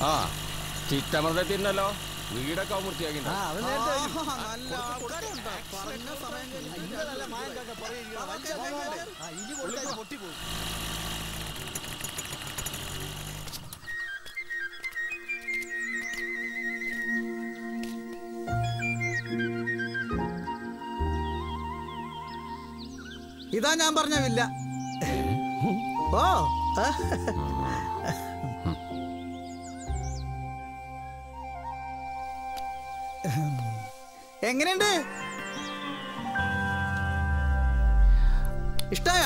ആ ചിറ്റമൃത തിന്നല്ലോ വീടൊക്കെ അവൻ വൃത്തിയാക്കി ഇതാ ഞാൻ പറഞ്ഞ വില്ല ഓ ആ. എങ്ങനെയുണ്ട് ഇഷ്ടായ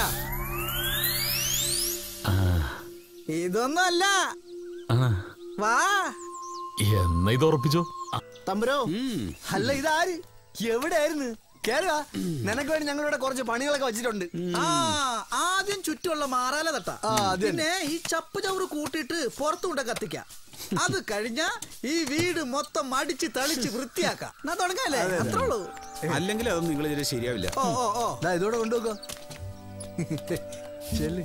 ഇതൊന്നും അല്ല വാ എന്നാ ഇത് ഉറപ്പിച്ചോ തമ്പുരോ അല്ല ഇതാര് എവിടെയായിരുന്നു കേറുവാ നിനക്ക് വേണ്ടി ഞങ്ങളിവിടെ കുറച്ച് പണികളൊക്കെ വെച്ചിട്ടുണ്ട് ആ ആദ്യം ചുറ്റുമുള്ള മാറാല തട്ട ആ, അത് തന്നെ. പിന്നെ ഈ ചപ്പ് ചവറ് കൂട്ടിയിട്ട് പുറത്തു കൊണ്ട് കത്തിക്കാം അത് കഴിഞ്ഞ ഈ വീട് മൊത്തം അടിച്ച് തളിച്ച് വൃത്തിയാക്കാം എന്നാ തുടങ്ങാല്ലേ അത്രേ ഉള്ളൂ അല്ലെങ്കിൽ അതൊന്നും നിങ്ങൾ ഇതിന് ശരിയാവില്ല ഓ ഓ ഓ ദാ ഇതോടെ കൊണ്ടുപോക്കോ ചെല്ല്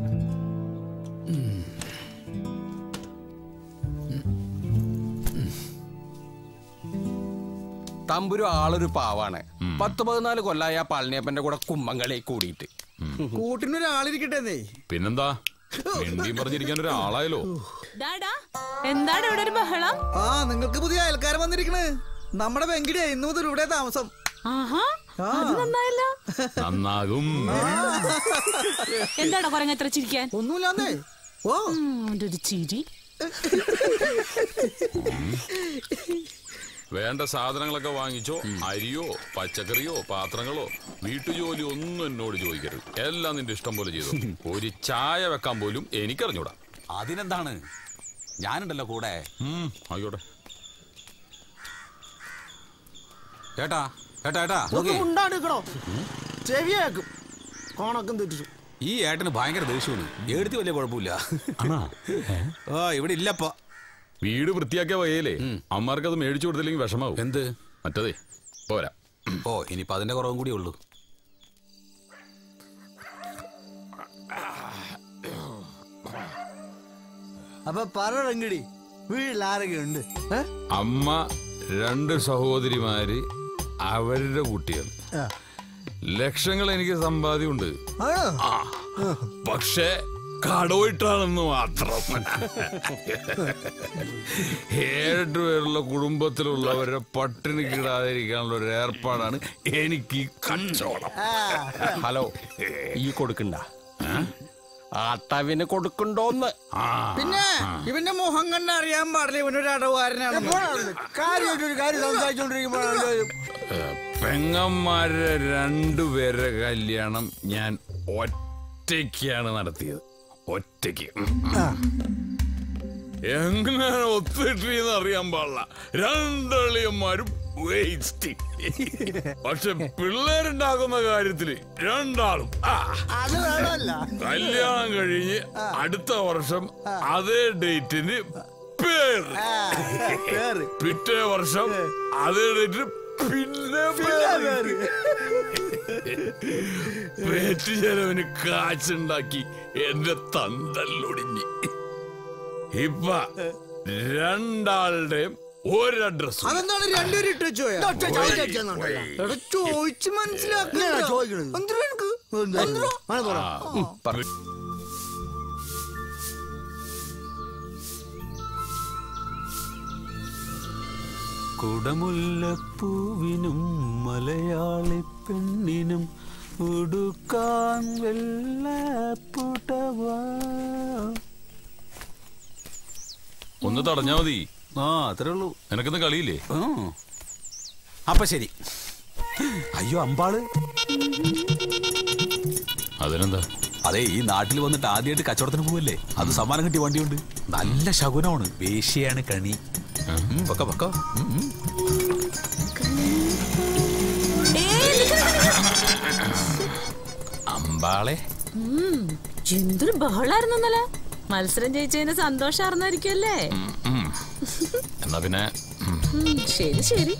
തമ്പുരു ആളൊരു പാവാണ് പത്ത് പതിനാല് കൊല്ലായ ആ പളനിയപ്പന്റെ കൂടെ കുമ്മങ്ങളെ കൂടിയിട്ട് കൂട്ടിനൊരാളിരിക്കട്ടെ പിന്നെന്താ മിണ്ടിയും പറഞ്ഞിരിക്കാൻ ഒരാളായല്ലോ ഡാടാ എന്താണ് ഇവിടെ ഒരു ബഹളം ആ നിങ്ങൾക്ക് പുതിയ അയൽക്കാരൻ വന്നിരിക്കണ് നമ്മുടെ വെങ്കിടിയാ ഇന്നു മുതൽ ഇവിടെ താമസം ആഹാ അത് നന്നായല്ലോ നന്നാകും എന്താടാ കുറങ്ങ എത്ര ചിരിക്കാൻ ഒന്നുമില്ലാന്നേ ഓ ഉം, അവന്റെ ഒരു ചിരി വേണ്ട സാധനങ്ങളൊക്കെ വാങ്ങിച്ചോ അരിയോ പച്ചക്കറിയോ പാത്രങ്ങളോ വീട്ടുജോലി ഒന്നും എന്നോട് ചോദിക്കരുത് എല്ലാം നിന്റെ ഇഷ്ടം പോലെ ചെയ്തു ഒരു ചായ വെക്കാൻ പോലും എനിക്കറിഞ്ഞൂടാ അതിനെന്താണ് ഞാനുണ്ടല്ലോ കൂടെ ഉം, ആയിക്കോട്ടെ ഏട്ടാ ഏട്ടാ ഏട്ടാ നോക്കേ ഉണ്ടാടിക്കണോ ചെവിയാക്കും കോണക്കം തെറ്റിച്ചു ഈ ഏട്ടന് ഭയങ്കര ദേഷ്യമാണ് എടുത്ത് വലിയ കുഴപ്പമില്ല ഓ ഇവിടെ ഇല്ലപ്പോ വീട് വൃത്തിയാക്കിയ വകയിലേ അമ്മമാർക്ക് അത് മേടിച്ചു കൊടുത്തില്ലെങ്കിൽ വിഷമാവും എന്ത് മറ്റതേ പോരാ ഓ ഇനിയിപ്പോ അതിന്റെ കുറവും കൂടി ഉള്ളൂ അപ്പൊ പറ വെങ്കിടി വീട്ടിൽ ആരൊക്കെ ഉണ്ട് ഏ? അമ്മ രണ്ട് സഹോദരിമാര് അവരുടെ കുട്ടികൾ ആ. ലക്ഷങ്ങൾ എനിക്ക് സമ്പാദ്യമുണ്ട് ആണോ ആ പക്ഷേ കടവിട്ടാണെന്ന് മാത്രം ഏഴെട്ട് പേരുള്ള കുടുംബത്തിലുള്ളവരെ പട്ടിണി കിടാതിരിക്കാനുള്ള ഒരു ഏർപ്പാടാണ് എനിക്ക് ഈ കച്ചവടം ഹലോ ഈ കൊടുക്കണ്ട ആട്ടവിന് കൊടുക്കണ്ടോന്ന് ആ പിന്നെ ഇവന്റെ മുഖം കണ്ട അറിയാൻ പാടില്ല ഇവനൊരു അടവുകാരനാണ് കാര്യമായിട്ടൊരു കാര്യം സംസാരിച്ചോണ്ടിരിക്കുമ്പോഴാണല്ലോ ഏ, പെങ്ങന്മാരുടെ രണ്ടുപേരുടെ കല്യാണം ഞാൻ ഒറ്റയ്ക്കാണ് നടത്തിയത് ഒറ്റയ്ക്ക് എങ്ങനെയാണ് ഒത്തിട്ടെന്ന് അറിയാൻ പാടില്ല രണ്ടളിയന്മാരും വേസ്റ്റ് പക്ഷെ പിള്ളേരുണ്ടാക്കുന്ന കാര്യത്തില് രണ്ടാളും ആ അത് വേണമല്ല കല്യാണം കഴിഞ്ഞ് അടുത്ത വർഷം അതേ ഡേറ്റിന് പേര് പേര് പിറ്റേ വർഷം അതേ ഡേറ്റിന് പിന്നെ പേര് പേറ്റ് ചെലവിന് കാച്ചുണ്ടാക്കി എന്റെ തന്തല്ലൊടിഞ്ഞ് ഇപ്പ രണ്ടാളുടെയും ഒരഡ്രസ് അതെന്താണ് രണ്ടുപേരും ഇട്ട് വെച്ചോയാ എടാ ചോദിച്ച് മനസ്സിലാക്കില്ല ചോദിക്കണത്? എന്തിനാ നിനക്ക്? എന്തിനാ? കുടമുല്ലപ്പൂവിനും മലയാളി പെണ്ണിനും ഉടുക്കാൻ വെള്ളപ്പുടവാ ഒന്ന് തടഞ്ഞാ മതി ആ അത്രേ ഉള്ളൂ നിനക്കിന്ന് കളിയില്ലേ ഉം. അപ്പൊ ശരി അയ്യോ അമ്പാള് അതിനെന്താ അതെ ഈ നാട്ടിൽ വന്നിട്ട് ആദ്യമായിട്ട് കച്ചവടത്തിന് പോവല്ലേ അത് സമ്മാനം കിട്ടിയ വണ്ടിയുണ്ട് നല്ല ശകുനമാണ് വേശ്യയാണ് കണി ഉം, പൊക്കോ പൊക്കോ ഉം, ഉം. അമ്പാളെ ഉം, എന്തൊരു ബഹളായിരുന്നു ഇന്നലെ മത്സരം ജയിച്ചതിന് സന്തോഷാർന്നായിരിക്കുമല്ലേ ഉം, ഉം. എന്നാ പിന്നെ ഉം. ഉം, ശരി ശരി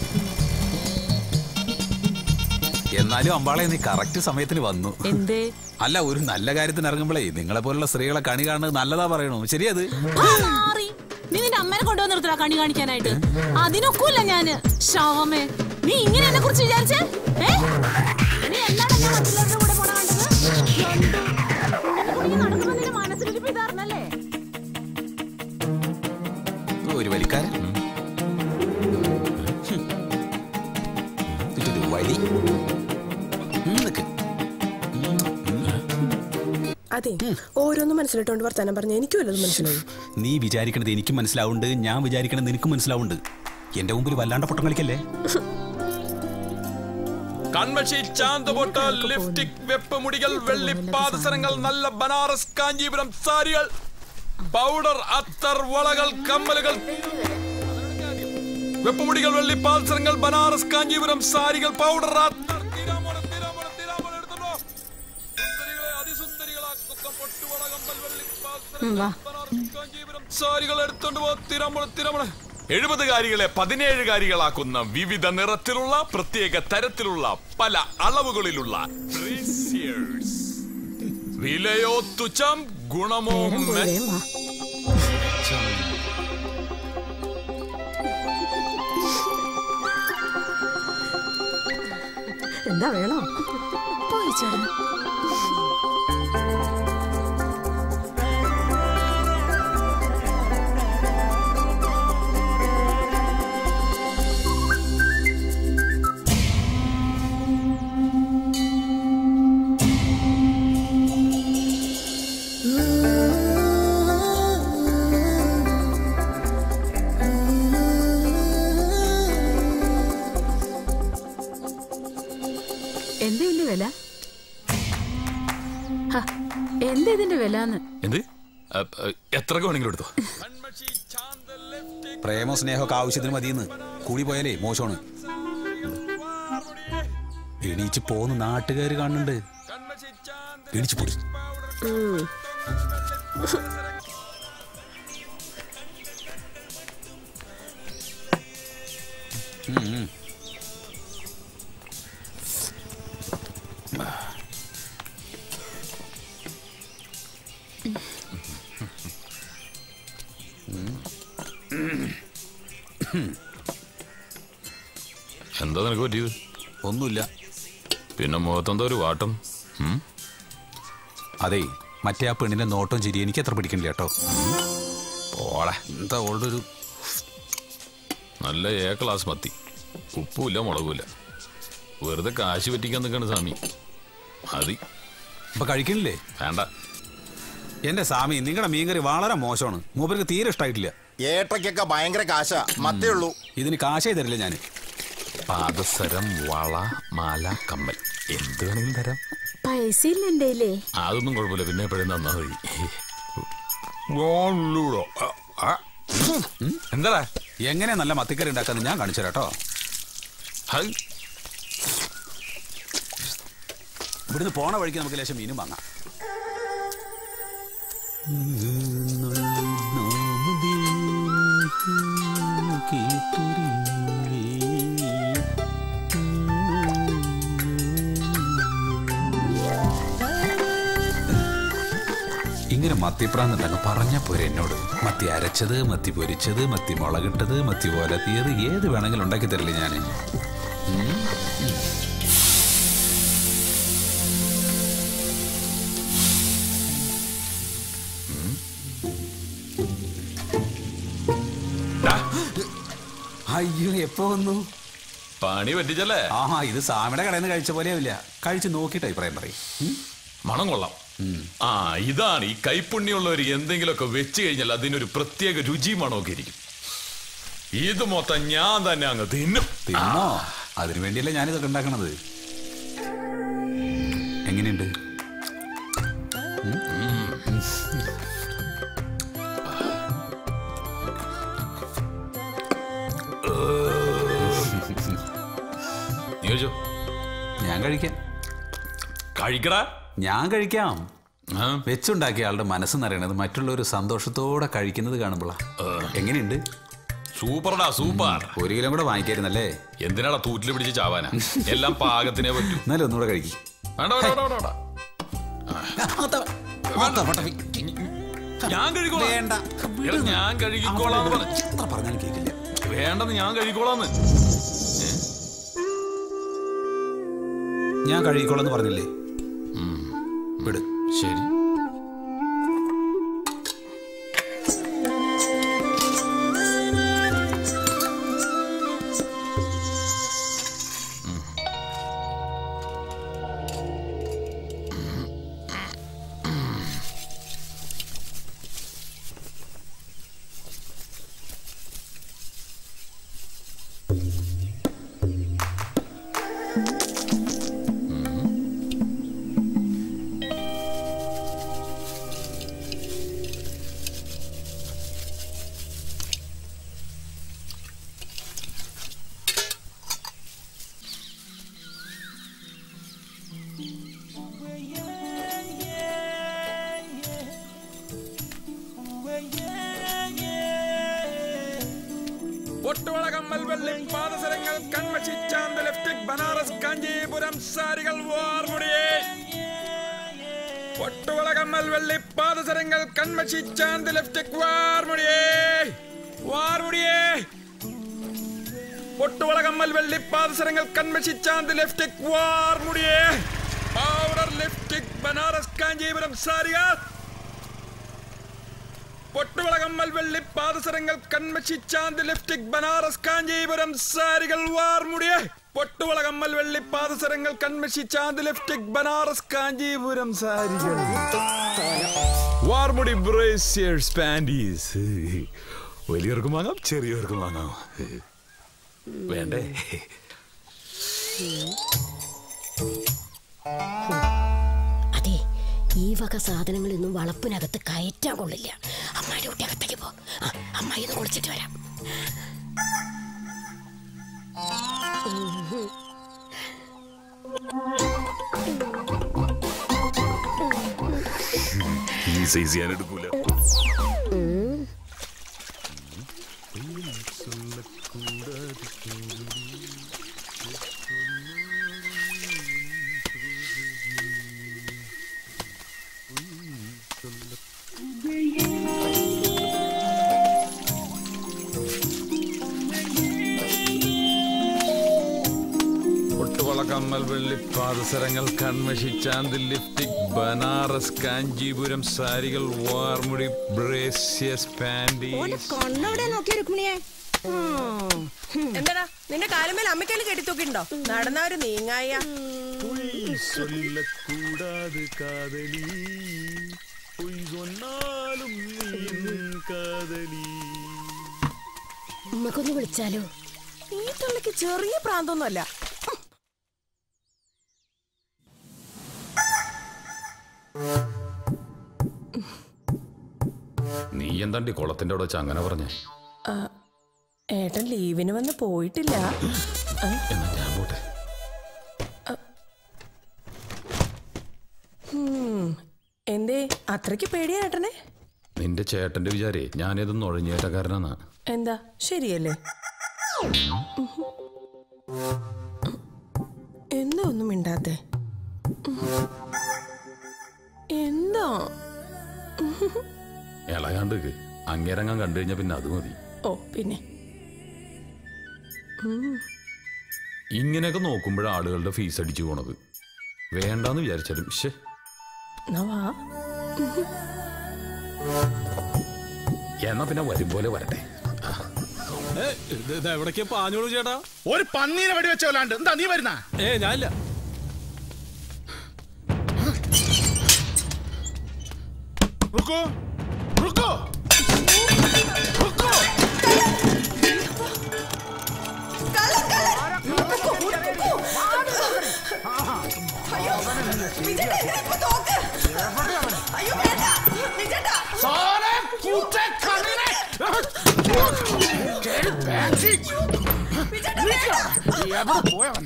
എന്നാലും അമ്പാളെ നീ കറക്റ്റ് സമയത്തിന് വന്നു എന്തേ അല്ല ഒരു നല്ല കാര്യത്തിന് ഇറങ്ങുമ്പോഴേ നിങ്ങളെ പോലുള്ള സ്ത്രീകളെ കണി കാണുന്നത് നല്ലതാ പറയണു ശരിയത് ആ, മാറി. നീ നിന്റെ അമ്മേനെ കൊണ്ടുവന്ന് നിർത്തടാ കണി കാണിക്കാനായിട്ട് അതിനൊക്കൂല ഞാന് ശവമേ നീ ഇങ്ങനെ എന്നെ കുറിച്ച് വിചാരിച്ചേ ഏ? നീ എന്നാടാ ഞാൻ മറ്റുള്ളവരുടെ കൂടെ പോണ കണ്ടത്? എന്ത്? നീ നടക്കുമ്പോ നിന്റെ മനസ്സിലിരിപ്പ് ഇതാർന്നല്ലേ? ഒരു വലിക്കാരൻ ഇതൊരു വഴി ഉം, നിക്ക്. അതെ ഓരോന്നും മനസ്സിലിട്ടോണ്ട് വർത്താനം പറഞ്ഞ എനിക്കും വല്ലതും മനസ്സിലായി നീ വിചാരിക്കണത് എനിക്കും മനസ്സിലാവുന്നുണ്ട് ഞാൻ വിചാരിക്കണത് നിനക്കും മനസ്സിലാവുന്നുണ്ട് എന്റെ മുമ്പിൽ വല്ലാണ്ട് പൊട്ടം കളിക്കല്ലേ കൺമഷി ചാന്തുപൊട്ട് ലിപ്സ്റ്റിക് വെപ്പുമുടികൾ വെള്ളിപ്പാദസരങ്ങൾ നല്ല ബനാറസ് കാഞ്ചീപുരം സാരികൾ പൗഡർ അത്തർ വളകൾ കമ്മലുകൾ വെപ്പുമുടികൾ വെള്ളിപ്പാദസരങ്ങൾ ബനാറസ് കാഞ്ചീപുരം സാരികൾ പൗഡർ അത്തർ തിരാമോളം, തിരാമോളം, തിരാമോളം എടുത്തോണ്ടോ. സുന്ദരികളെ അതിസുന്ദരികളാക്കുന്ന പൊട്ടുവള കമ്മൽ വെള്ളിപ്പാദസരങ്ങൾ, ഉം, വാ. ബനാറസ് കാഞ്ചീപുരം സാരികൾ എടുത്തോണ്ട് പോ തിരാമോളം, തിരാമോളം. എഴുപതുകാരികളെ പതിനേഴുകാരികളാക്കുന്ന വിവിധ നിറത്തിലുള്ള പ്രത്യേക തരത്തിലുള്ള പല അളവുകളിലുള്ള braziers. വിലയോ തുച്ഛം ഗുണമോ നേരം പോയി, മെ- വേഗം വാ. എന്താ വേണോ പോയി ചേട്ടന് എന്താ ഇതിന്റെ വില ഹ, എന്താ ഇതിന്റെ വില എന്ന് എന്ത് അ, അ, എത്ര വേണമെങ്കിലും എടുത്തോ പ്രേമോ സ്നേഹമൊക്കെ ആവശ്യത്തിന് മതിയെന്ന് കൂടി പോയാലേ മോശമാണ് എണീച്ച് പോന്ന് നാട്ടുകാർ കാണുന്നുണ്ട് എണീച്ച് പോടി എന്താ നിനക്ക് പറ്റിയത് ഒന്നുമില്ല പിന്നെ മുഖത്തെന്താ ഒരു വാട്ടം ഉം? അതെ മറ്റേ ആ പെണ്ണിന്റെ നോട്ടം ചിരി എനിക്ക് അത്ര പിടിക്കണില്ല കേട്ടോ പോളെ എന്താ അവളുടെ ഒരു നല്ല എ ക്ലാസ് മത്തി ഉപ്പുമില്ല മുളകുമില്ല വെറുതെ കാശ് പറ്റിക്കാൻ നിൽക്കണ സ്വാമി മതി ഇപ്പൊ കഴിക്കണില്ലേ വേണ്ട എന്റെ സ്വാമി നിങ്ങളുടെ മീൻകറി വളരെ മോശമാണ് മൂപ്പർക്ക് തീരെ ഇഷ്ടമായിട്ടില്ല ഏട്ടയ്ക്കൊക്കെ ഭയങ്കര കാശാ മത്തേ ഉള്ളൂ ഇതിന് കാശേ തരില്ല ഞാൻ പാദസരം വള മാല കമ്മൽ എന്ത് വേണമെങ്കിലും തരാം പൈസ ഇല്ലേ ആ, അതൊന്നും കുഴപ്പമില്ല പിന്നെ എപ്പോഴും തന്നാ മതി എന്താടാ എങ്ങനെ നല്ല മത്തിക്കറി ഉണ്ടാക്കാന്ന് ഞാൻ കാണിച്ചു കേട്ടോ ഹൈ ഇവിടുന്ന് പോണ വഴിക്ക് നമുക്ക് ലേശം മീനും വാങ്ങാം ഇങ്ങനെ മത്തിപ്രാന്നുണ്ടങ്ങ് പറഞ്ഞ പോരെ എന്നോട് മത്തി അരച്ചത് മത്തി പൊരിച്ചത് മത്തി മുളകിട്ടത് മത്തി പോലത്തിയത് ഏത് വേണമെങ്കിലും ഉണ്ടാക്കി തരില്ലേ ഞാൻ അയ്യോ എപ്പോ വന്നു പണി പറ്റിച്ചല്ലേ ആഹാ ഇത് സാമിയുടെ കടയിൽ നിന്ന് കഴിച്ച പോലെയാവില്ല കഴിച്ച് നോക്കിയിട്ട് അഭിപ്രായം പറയും ഉം? മണം കൊള്ളാം ആ ഇതാണ് ഈ കൈപ്പുണ്യമുള്ളവർ എന്തെങ്കിലുമൊക്കെ വെച്ച് കഴിഞ്ഞാൽ അതിനൊരു പ്രത്യേക രുചി മണമൊക്കെ ഇരിക്കും ഇത് മൊത്തം ഞാൻ തന്നെ അങ്ങ് തിന്നും തിന്നോ അതിനു വേണ്ടിയല്ലേ ഞാനിതൊക്കെ ഉണ്ടാക്കണത് എങ്ങനെയുണ്ട് നീ കഴിച്ചോ ഞാൻ കഴിക്കാം കഴിക്കടാ ഞാൻ കഴിക്കാം ആ, വെച്ചുണ്ടാക്കിയ ആളുടെ മനസ്സെന്നറിയണത് മറ്റുള്ളവർ സന്തോഷത്തോടെ കഴിക്കുന്നത് കാണുമ്പോഴാ എങ്ങനെയുണ്ട് സൂപ്പർടാ സൂപ്പർ ഒരു കിലോ കൂടെ വാങ്ങിക്കായിരുന്നല്ലേ എന്തിനാടാ തൂറ്റിൽ പിടിച്ച് ചാവാനാ എല്ലാം പാകത്തിനെ പറ്റൂ എന്നാലും ഒന്നുകൂടെ കഴിക്കും വേണ്ട വേണ്ട വേണ്ട വേണ്ട, വേണ്ട ആ ഞാൻ കഴിക്കോളാം വേണ്ട എടാ, ഞാൻ കഴുകിക്കോളാന്ന് പറഞ്ഞു എത്ര പറഞ്ഞാലും കേൾക്കില്ല വേണ്ടെന്ന് ഞാൻ കഴിക്കോളാന്ന് ഞാൻ കഴുകിക്കോളെന്ന് പറഞ്ഞില്ലേ വിട് ശരി പൊട്ടുവളകമ്മൽ വെള്ളി പാദസരങ്ങൾ കൺമഷി ചാന്ത് ലെഫ്റ്റിക് ബനാറസ് കാഞ്ചീപുരം സാരികൾ വാർമുടിയേ പൊട്ടുവളകമ്മൽ വെള്ളി പാദസരങ്ങൾ കൺമഷി ചാന്ത് ലെഫ്റ്റിക് വാർമുടിയേ വാർമുടിയേ പൊട്ടുവളകമ്മൽ വെള്ളി പാദസരങ്ങൾ കൺമഷി ചാന്ത് ലെഫ്റ്റിക് വാർമുടിയേ പൗഡർ ലിഫ്റ്റിക് ബനാറസ് കാഞ്ചീപുരം സാരികൾ പൊട്ടുവളകമ്മൽ വെള്ളി പാദസരങ്ങൾ കൺമഷി ചാന്ത് ലിഫ്റ്റിക് ബനാറസ് കാഞ്ചീപുരം സാരികൾ വാർമുടിയെ പൊട്ടുവളകമ്മൽ വെള്ളി പാദസരങ്ങൾ കൺമഷി ചാന്ത് ലിഫ്റ്റിക് ബനാറസ് കാഞ്ചീപുരം സാരികൾ വാർമുടി ബ്രേസിയേഴ്സ് പാൻറ്റീസ് വലിയവർക്കും വാങ്ങാം ചെറിയവർക്കും വാങ്ങാം വേണ്ടേ അതെ ഈ വക സാധനങ്ങളൊന്നും വളപ്പിനകത്ത് കയറ്റാൻ കൊള്ളില്ല അമ്മായിയുടെ കുട്ടി അകത്തേക്ക് പോ ആ, അമ്മായി ഒന്ന് കുളിച്ചിട്ട് വരാം ഈ സൈസ് ഞാൻ എടുക്കൂല പൊട്ടുവളകമ്മൽ വെള്ളി പാദസരങ്ങൾ കൺമഷി ചാന്ത് ലിഫ്റ്റിക് ബനാറസ് കാഞ്ചീപുരം സാരികൾ വാർമുടി ബ്രേസിയസ് പാൻറ്റീസ് കണ്ണവിടെ നോക്കിയ രുക്മിണിയെ എന്താടാ നിന്റെ കാലുമേൽ അമ്മയ്ക്കല് കെട്ടിത്തൂക്കിണ്ടോ നടന്നവര് നീങ്ങായ சொல்லக்கூடாது காதலி பொய் சொன்னாலும் நீ என் காதலி ഉമ്മക്കൊന്ന് വിളിച്ചാലോ ഈ തള്ളിക്ക് ചെറിയ പ്രാന്തൊന്നുമല്ല നീ എന്താണ്ടി കുളത്തിന്റെ അവിടെ വെച്ച് അങ്ങനെ പറഞ്ഞേ ഏട്ടൻ ലീവിന് വന്ന് പോയിട്ടില്ല എന്നാ ഞാൻ പോട്ടെ ഉം. എന്തേ അത്രയ്ക്ക് പേടിയാ ഏട്ടനെ നിന്റെ ചേട്ടന്റെ വിചാരേ ഞാനേത് നുഴഞ്ഞേറ്റക്കാരനാ എന്താ ശരിയല്ലേ എന്താ ഒന്നും മിണ്ടാത്തെ എന്താ ഇളകാണ്ട് അങ്ങേരങ്ങാൻ കണ്ടു കഴിഞ്ഞാ പിന്നെ അത് മതി ഓ പിന്നെ ഉം. ഇങ്ങനെയൊക്കെ നോക്കുമ്പോഴാണ് ആളുകളുടെ ഫീസ് അടിച്ചു പോണത് വേണ്ടാന്ന് വിചാരിച്ചാലും ശേ എന്നാ വാ എന്നാ പിന്നെ വരും പോലെ വരട്ടെ എവിടേക്കാ പാഞ്ഞോളൂ ചേട്ടാ ഒരു പന്നീനെ വെടി വെച്ചോലാണ്ട് എന്താ നീ വരുന്ന ഏ ഞാനില്ല റുക്കോ റുക്കോ റുക്കോ സാറേ കൂട്ടെ കണ്ണിനെ കേറി ബാക്കി എവിടെ പോയവൻ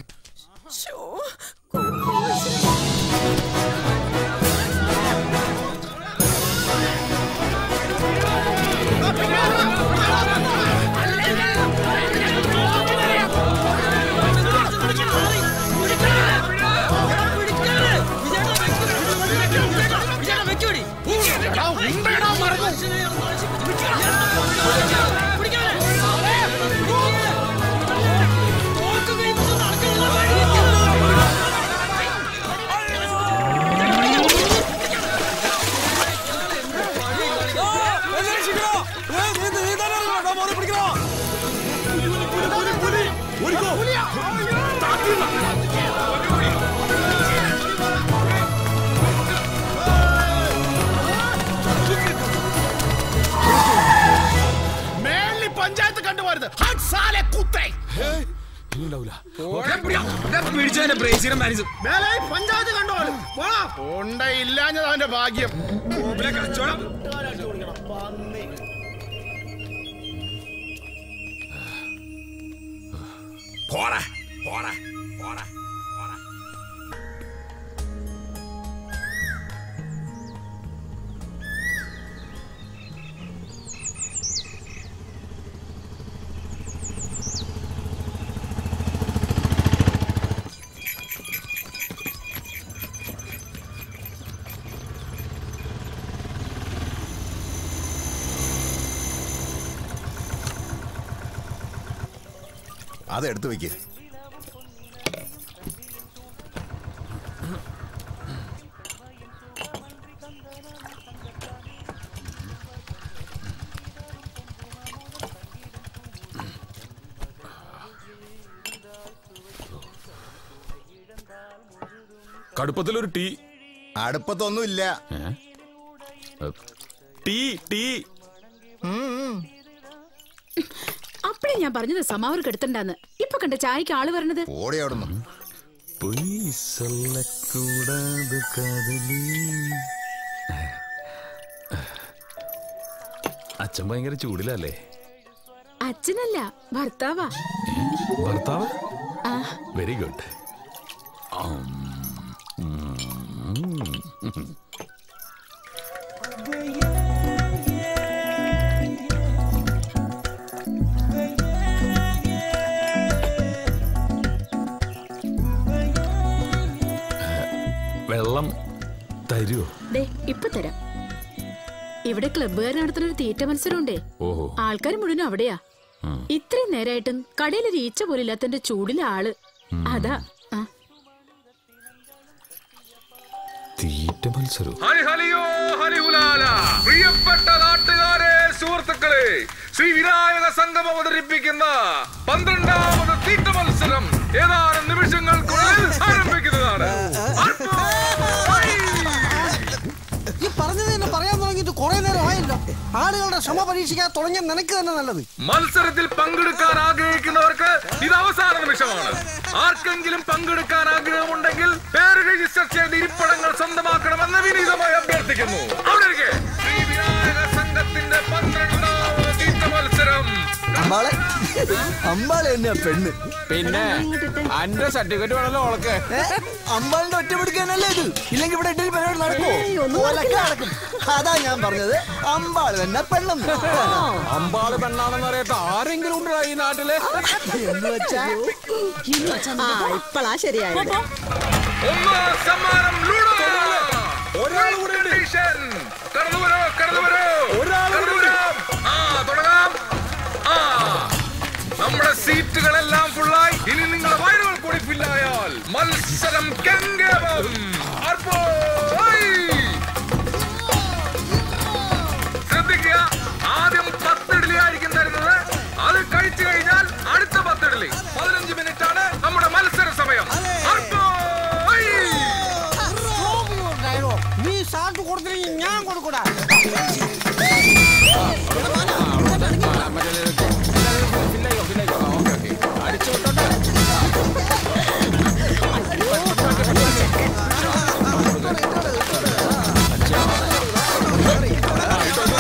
വിജയേട്ടാ മേളി പഞ്ചായത്ത് കണ്ടുപോരുത് ഹട്ട് സാലെ കുത്തേ മേലെ പഞ്ചായത്ത് കണ്ടുപോലും ഉണ്ടയില്ലാഞ്ഞത് അവന്റെ ഭാഗ്യം പോടാ പോടാ പോടാ പോടാ അത് എടുത്തു വെക്ക് കടുപ്പത്തിലൊരു ടീ അടുപ്പത്തൊന്നും ഇല്ല ടീ ടീ അപ്പഴേ ഞാൻ പറഞ്ഞത് സമാവർ കെടുത്തണ്ടാന്ന് ഇപ്പൊ കണ്ട ചായക്ക് ആള് വരണത് ഓടി അവിടുന്ന് കൂടാതെ കാതലി അച്ഛൻ ഭയങ്കര ചൂടിലല്ലേ അച്ഛനല്ല ഭർത്താവാ ഭർത്താവ് ആ വെരി ഗുഡ് വെള്ളം തരുമോ ദേ ഇപ്പൊ തരാം ഇവിടെ ക്ലബ്ബുകാർ നടത്തുന്ന ഒരു തീറ്റ മത്സരമുണ്ടേ ഓഹോ ആൾക്കാർ മുഴുവനും അവിടെയാ ഇത്രയും നേരായിട്ടും കടയിൽ ഈച്ച പോലില്ലാത്തന്റെ ചൂടിലെ ആള് അതാ ആ തീറ്റ മത്സരം ഹരി ഹലിയോ ഹരിഹുലാല പ്രിയപ്പെട്ട നാട്ടുകാരെ സുഹൃത്തുക്കളെ ശ്രീ വിനായക സംഘം അവതരിപ്പിക്കുന്ന പന്ത്രണ്ടാമത് തീറ്റ മത്സരം ഏതാനും നിമിഷങ്ങൾക്കുള്ളിൽ ആരംഭിക്കുന്നതാണ് ഈ പറഞ്ഞത് തന്നെ പറയാൻ തുടങ്ങിയിട്ട് കുറെ നേരം ആയല്ലോ ആളുകളുടെ ക്ഷമ പരീക്ഷിക്കാൻ തുടങ്ങിയ നിനക്ക് തന്നെ നല്ലത് മത്സരത്തിൽ പങ്കെടുക്കാൻ ആഗ്രഹിക്കുന്നവർക്ക് ഇത് അവസാന നിമിഷമാണ് ആർക്കെങ്കിലും പങ്കെടുക്കാൻ ആഗ്രഹമുണ്ടെങ്കിൽ പേര് രജിസ്റ്റർ ചെയ്ത് ഇരിപ്പിടങ്ങൾ സ്വന്തമാക്കണമെന്ന് വിനീതമായി അഭ്യർത്ഥിക്കുന്നു അവിടെ ഇരിക്കെ. ശ്രീ വിനായക സംഘത്തിന്റെ പന്ത്രണ്ടാമത് തീറ്റ മത്സരം അമ്പാളെ അമ്പാളെ തന്നെയാ പെണ്ണ് പിന്നെ അന്റെ സർട്ടിഫിക്കറ്റ് വേണല്ലോ ഓളക്ക് അമ്പാളിന്റെ ഒറ്റ പിടിക്കാനല്ലേ ഇത് ഇല്ലെങ്കിൽ ഇവിടെ ഇട്ടൊരു പരിപാടി നടക്കുമോ ഓലൊക്കെ നടക്കും അതാ ഞാൻ പറഞ്ഞത് അമ്പാള് തന്നെ പെണ്ണെന്ന് അമ്പാള് പെണ്ണാണെന്ന് അറിയാത്ത ആരെങ്കിലും ഉണ്ടോ ഈ നാട്ടില് എന്ന് വെച്ചാ ഇപ്പളാ ശരിയായത് ഒന്നാം സമ്മാനം ലൂഡോ ഒരാൾ കൂടെ കടന്നു വരോ കടന്നു വരോ കടന്നു വരോ ആ തുടങ്ങാം ആ നമ്മുടെ സീറ്റുകളെല്ലാം ഫുള്ളായി ഇനി നിങ്ങളുടെ വയറുകൾ കൂടി ഫില്ലായാൽ മത്സരം കെങ്കേവം അർപ്പോയ്. ശ്രദ്ധിക്കുക ആദ്യം പത്ത് ഇഡ്ഡലി ആയിരിക്കും തരുന്നത് അത് കഴിച്ചു കഴിഞ്ഞാൽ അടുത്ത പത്ത് ഇഡ്ഡലി പതിനഞ്ച് മിനിറ്റ് ആണ് നമ്മുടെ മത്സര സമയം അർപ്പോയ്. നീ സാറ്റ് കൊടുത്തില്ലെങ്കിൽ ഞാൻ കൊടുക്കൂടാ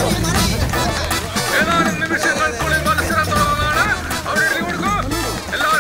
ഏതാനും നിമിഷങ്ങൾക്കുള്ളിൽ മത്സരം തുടങ്ങുന്നതാണ് അവിടെ എഴുതി കൊടുക്കൂ എല്ലാവരും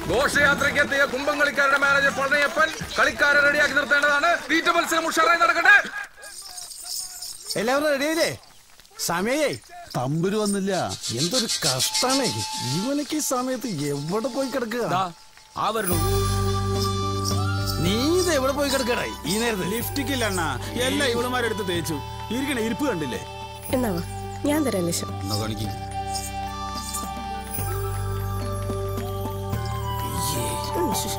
ഘോഷയാത്രയ്ക്ക് എത്തിയ കുംഭം കളിക്കാരുടെ മാനേജർ പളനിയപ്പൻ കളിക്കാരെ റെഡിയാക്കി നിർത്തേണ്ടതാണ് തീറ്റ മത്സരം ഉഷാറായി നടക്കട്ടെ എല്ലാവരും റെഡിയായില്ലേ സമയേ തമ്പുരു വന്നില്ല എന്തൊരു കഷ്ടാണേ ഇവനക്ക് ഈ സമയത്ത് എവിടെ പോയി കിടക്കുക ആ വരണു നീ ഇത് എവിടെ പോയി കിടക്കടാ ഈ നേരത്ത് ലിഫ്റ്റിക്കില്ല അണ്ണാ എല്ലാം ഇവളുമാരെടുത്ത് തേച്ചു ഇരിക്കണ ഇരിപ്പ് കണ്ടില്ലേ എന്നാവാ ഞാൻ തരാം ലക്ഷം എന്നാ കാണിക്കും ഉം, ശുശ്.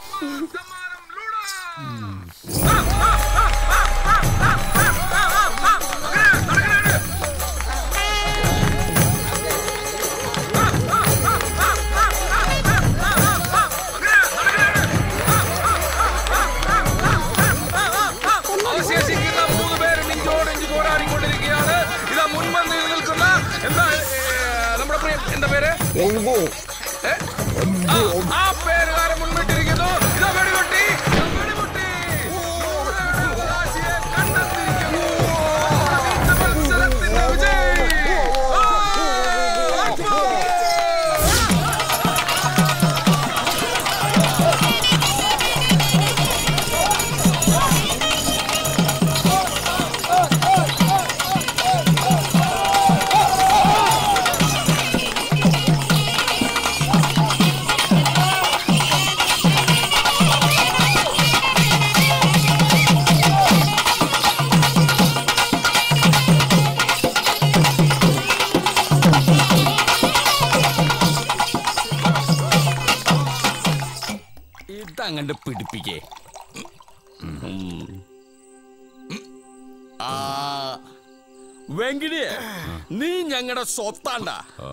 അവശേഷിക്കുന്ന മൂന്ന് പേര് നെഞ്ചോട് ഇഞ്ച് പോരാടിക്കൊണ്ടിരിക്കുകയാണ് ഇതാ മുൻപന്തിയിൽ നിൽക്കുന്ന എന്താ ഏ, നമ്മുടെ പ്രിയ എന്താ പേര് ഏ? ആ, ആ പേരുകാരൻ മുൻപിട്ടിരിക്കുന്നു ഇതാ വെടിപൊട്ടി ഇതാ വെടിപൊട്ടി രാശിയെ കണ്ടെത്തിയിരിക്കുന്നു ഇന്നത്തെ മത്സരത്തിന്റെ വിജയി ആ, അക്ബർ! ഇതങ്ങണ്ട് പിടിപ്പിക്കേ ആ വെങ്കിടി നീ ഞങ്ങളുടെ സ്വത്താണ്ട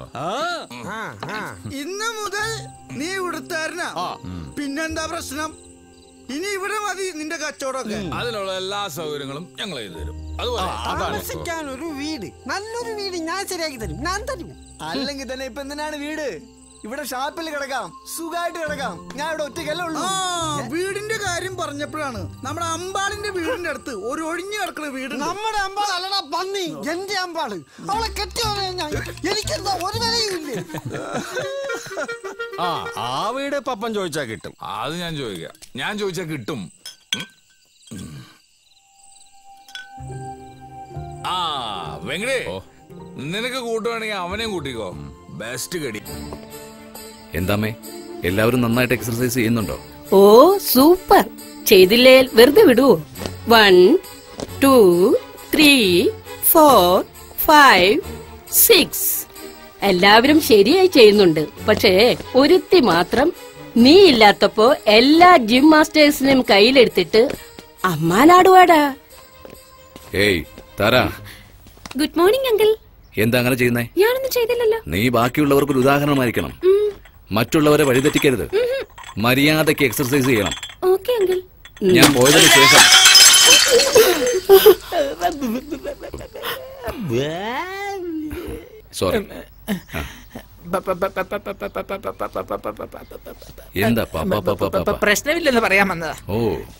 ഇന്ന് മുതൽ നീ ഇവിടുത്താരനാ പിന്നെന്താ പ്രശ്നം ഇനി ഇവിടെ മതി നിന്റെ കച്ചവടമൊക്കെ അതിനുള്ള എല്ലാ സൗകര്യങ്ങളും ഞങ്ങൾ ചെയ്തു തരും അതുപോലെ താമസിക്കാൻ ഒരു വീട് നല്ലൊരു വീട് ഞാൻ ശരിയാക്കി തരും ഞാൻ തരും അല്ലെങ്കിൽ തന്നെ ഇപ്പൊ എന്തിനാണ് വീട് ഇവിടെ ഷാപ്പിൽ കിടക്കാം സുഖമായിട്ട് കിടക്കാം ഞാൻ ഇവിടെ ഒറ്റയ്ക്കല്ലേ ഉള്ളൂ ആ വീടിന്റെ കാര്യം പറഞ്ഞപ്പോഴാണ് നമ്മുടെ അമ്പാളിന്റെ വീടിന്റെ അടുത്ത് ഒരു ഒഴിഞ്ഞു കിടക്കുന്ന വീട് നമ്മുടെ അമ്പാൾ അല്ലടാ പന്നി എന്റെ അമ്പാള് അവളെ കെട്ടിയോ ഞാൻ എനിക്കെന്താ ഒരു വിലയുമില്ലേ ആ ആ വീട് പപ്പൻ ചോദിച്ചാ കിട്ടും അത് ഞാൻ ചോദിക്കാം ഞാൻ ചോദിച്ചാ കിട്ടും ഉം. ആ വെങ്കടേ നിനക്ക് കൂട്ടുവാണെങ്കിൽ അവനെയും കൂട്ടിക്കോ ബെസ്റ്റ് കടി എന്താമേ എല്ലാവരും നന്നായിട്ട് എക്സർസൈസ് ചെയ്യുന്നുണ്ടോ ഓ സൂപ്പർ ചെയ്തില്ലേ വെറുതെ വിടുവോ one two three four five six എല്ലാവരും ശരിയായി ചെയ്യുന്നുണ്ട് പക്ഷേ ഒരുത്തി മാത്രം നീ ഇല്ലാത്തപ്പോ എല്ലാ ജിം മാസ്റ്റേഴ്സിനെയും കയ്യിലെടുത്തിട്ട് അമ്മാനാടുവാടാ ഏയ് താര ഗുഡ് മോർണിംഗ് അങ്കിൾ എന്താ അങ്ങനെ ചെയ്യുന്നേ ഞാനൊന്നും ചെയ്തില്ലല്ലോ നീ ബാക്കിയുള്ളവർക്ക് ഒരു ഉദാഹരണമായിരിക്കണം മറ്റുള്ളവരെ വഴിതെറ്റിക്കരുത് മര്യാദയ്ക്ക് എക്സർസൈസ് ചെയ്യണം ഓക്കെ അങ്കിൾ ഞാൻ പോയതിനു ശേഷം സോറി എന്താ പാപ്പ പാപ്പ പാപ്പ പ്രശ്നമില്ലെന്ന് പറയാൻ വന്നതാ ഓ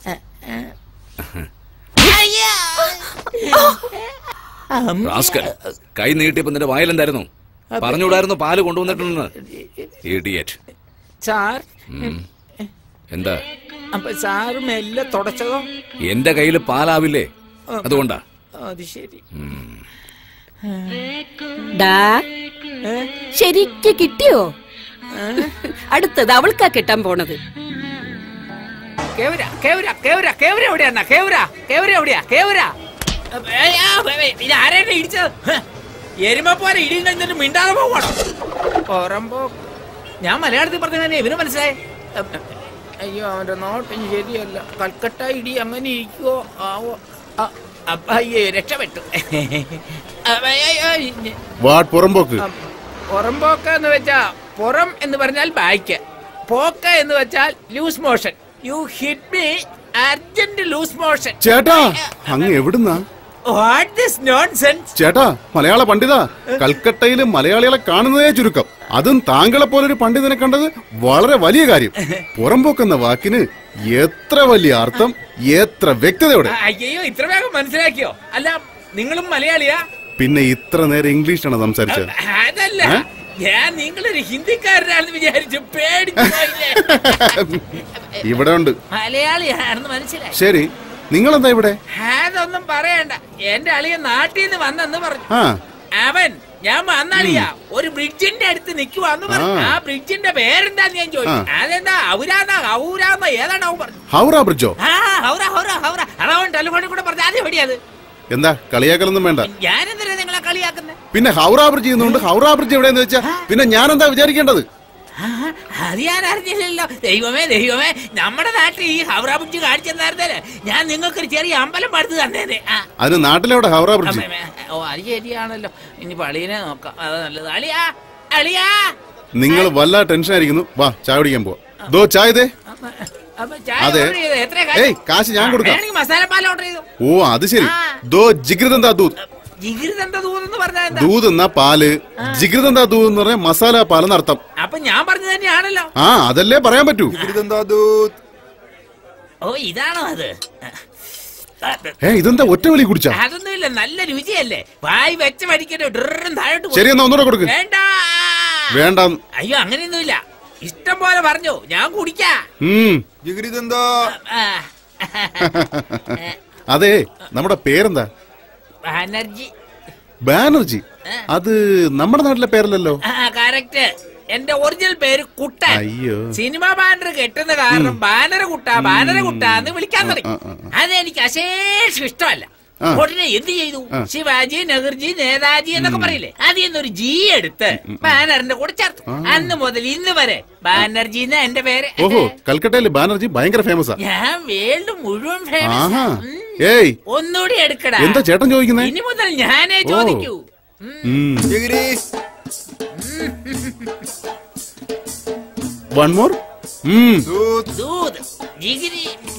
റാസ്കൽ കൈ നീട്ടിയപ്പോ നിന്റെ വായിലെന്തായിരുന്നു പറഞ്ഞുകൂടായിരുന്നു പാല് കൊണ്ടുവന്നിട്ടുണ്ടെന്ന് ഇഡിയറ്റ് സാർ എന്താ അപ്പൊ സാറ് മെല്ലെ തുടച്ചതോ എന്റെ കയ്യിൽ പാലാവില്ലേ അതുകൊണ്ടാ അത് ശരി ഡാ ശരിക്ക് കിട്ടിയോ അടുത്തത് അവൾക്കാ കിട്ടാൻ പോണത് കേവര കേവര കേവര കേവര എവിടെയാ കേവര കേവര എവിടെയാ കേവര ഏയ്, ആ, വേ, വേ, ഇത് ആരാണ് ഇടിച്ചത് ഹ്, എരുമ പോലെ ഇടിയും കഴിഞ്ഞിട്ട് മിണ്ടാതെ പോകണം പുറമ്പോ ഞാൻ മലയാളത്തിൽ പറഞ്ഞ ഇവന് മനസ്സിലായി അയ്യോ അവന്റെ നോട്ടം ശരിയല്ല കൽക്കട്ട ഇടി അങ്ങനെ ഇരിക്കുവോ ആവോ ആ, അപ്പ അയ്യോ രക്ഷപ്പെട്ടു അപ്പ, അയ്യോ, ഇഞ്ഞ്. വാട്ട് പുറമ്പോക്ക് പുറമ്പോക്ക എന്ന് വെച്ചാ പുറം എന്ന് പറഞ്ഞാൽ ബാക്ക് പോക്ക എന്ന് വെച്ചാൽ loose motion you hit me urgent loose motion ചേട്ടാ അങ്ങ് എവിടുന്നാ വാട്ട് ദിസ് നോൺസെൻസ് ചേട്ടാ മലയാള പണ്ഡിത കൽക്കട്ടയിൽ മലയാളികളെ കാണുന്നതേ ചുരുക്കം അതും താങ്കളെ പോലൊരു പണ്ഡിതനെ കണ്ടത് വളരെ വലിയ കാര്യം പുറമ്പോക്കെന്ന വാക്കിന് എത്ര വലിയ അർത്ഥം എത്ര വ്യക്തതയോടെ അയ്യോ ഇത്ര വേഗം മനസ്സിലാക്കിയോ അല്ല നിങ്ങളും മലയാളിയാ പിന്നെ ഇത്ര നേരം ഇംഗ്ലീഷാണ് സംസാരിച്ചത് അതല്ല ഏ? ഞാൻ നിങ്ങളൊരു ഹിന്ദിക്കാരനാണെന്ന് വിചാരിച്ചു പേടിച്ചു പോയില്ലേ ഇവിടെ ഉണ്ട് മലയാളിയാണെന്ന് മനസ്സിലായി ശരി നിങ്ങളെന്താ ഇവിടെ അതൊന്നും പറയണ്ട എന്റെ അളിയ നാട്ടിൽ നിന്ന് വന്നെന്ന് പറഞ്ഞു ആ അവൻ ഞാൻ വന്നളിയ ഒരു ബ്രിഡ്ജിന്റെ അടുത്ത് നിക്കുവാന്ന് പറഞ്ഞു ആ. ആ ബ്രിഡ്ജിന്റെ പേരെന്താന്ന് ഞാൻ ചോദിച്ചു ആ. അതെന്താ ഔരാന്ന ഔരാന്ന ഏതാണ് അവൻ പറഞ്ഞു ഹൗറ ബ്രിഡ്ജോ ആ ഹൗറ ഹൗറ ഹൗറ അതവൻ ടെലിഫോണിൽ കൂടെ പറഞ്ഞു അത് എവിടെയത് എന്താ കളിയാക്കലൊന്നും വേണ്ട ഞാനെന്തിനാ നിങ്ങളെ കളിയാക്കുന്നത് പിന്നെ ഹൗറ ബ്രിഡ്ജ് ചെയ്യുന്നുണ്ട് ഹൗറ ബ്രിഡ്ജ് എവിടെയെന്ന് വെച്ചാ പിന്നെ ഞാൻ എന്താ വിചാരിക്കേണ്ടത് അത് ഞാൻ അറിഞ്ഞില്ലല്ലോ ദൈവമേ ദൈവമേ നമ്മുടെ നാട്ടിൽ ഈ ഹൗറ ബ്രിഡ്ജ് കാണിച്ചെന്നായിരുന്നല്ലേ ഞാൻ നിങ്ങൾക്കൊരു ചെറിയ അമ്പലം പടുത്ത് തന്നേനെ ആ അതിന് നാട്ടിലെവിടെ ഹൗറ ബ്രിഡ്ജ് അമ്മേ, ഓ അത് ശരിയാണല്ലോ ഇനി പളീനെ നോക്കാം അത് നല്ലത് അളിയാ അളിയാ നിങ്ങൾ വല്ല ടെൻഷൻ ആയിരിക്കുന്നു വാ ചായ കുടിക്കാൻ പോവാ ദോ ചായ ദേ അപ്പൊ ചായ അതെ. order ചെയ്തോ? എത്രയാ ഏയ്, കാശ് ഞാൻ കൊടുക്കാം. വേണമെങ്കിൽ മസാലപ്പാൽ ഓർഡർ ചെയ്തു ഓ അത് ശരി ദോ ജിഗൃതെന്താ ദൂത് ജിഗിരിതെന്താ ദൂതെന്ന് പറഞ്ഞാൽ എന്താ ദൂത് എന്നാ പാല് ജിഗൃതെന്താ ദൂത് എന്ന് പറഞ്ഞാൽ മസാല പാലെന്നർത്ഥം അപ്പൊ ഞാൻ പറഞ്ഞത് തന്നെയാണല്ലോ ആ അതല്ലേ പറയാൻ പറ്റൂ ഓ ഇതാണോ അത് ഏ ഇതെന്താ ഒറ്റ വലി കുടിച്ചാ അതൊന്നുമില്ല നല്ല രുചിയല്ലേ വായി വെച്ച മടിക്കട്ടെ ഡ്രറും താഴോട്ട് പോയി. ശരി, എന്നാ ഒന്നുകൂടെ കൊടുക്ക്. വേണ്ട വേണ്ട അയ്യോ അങ്ങനെയൊന്നുമില്ല ഇഷ്ടം പോലെ പറഞ്ഞു ഞാൻ കുടിക്കാ ഉം ആ, അതെ നമ്മുടെ പേരെന്താ ബാനർജി ബാനർജി അത് നമ്മുടെ നാട്ടിലെ പേരല്ലല്ലോ ആ കറക്റ്റ് എന്റെ ഒറിജിനൽ പേര് കുട്ടൻ അയ്യോ സിനിമ ബാനർ കെട്ടുന്ന കാരണം ബാനർ കുട്ട ബാനർ കുട്ട എന്ന് വിളിക്കാൻ തുടങ്ങി അതെനിക്ക് അശേഷം ഇഷ്ടമല്ല ആ. ഉടനെ എന്ത് ചെയ്തു ആ. ശിവാജി നെഹ്റുജി നേതാജി എന്നൊക്കെ പറയില്ലേ അതിൽ നിന്നൊരു ജി എടുത്ത് ബാനറിന്റെ കൂടെ ചേർത്തു അന്ന് മുതൽ ഇന്ന് വരെ ബാനർജി എന്ന എന്റെ പേര് ഓഹോ കൽക്കട്ടയിലെ ബാനർജി ഭയങ്കര ഫേമസാ ഞാൻ വേൾഡ് മുഴുവൻ ഫേമസ് ആഹാ ഏയ് ഒന്നുകൂടി എടുക്കടാ എന്താ ചേട്ടൻ ചോദിക്കുന്നേ ഇനി മുതൽ ഞാനേ ഓ. ചോദിക്കൂ വൺ മോർ ദൂത് ജിഗിരി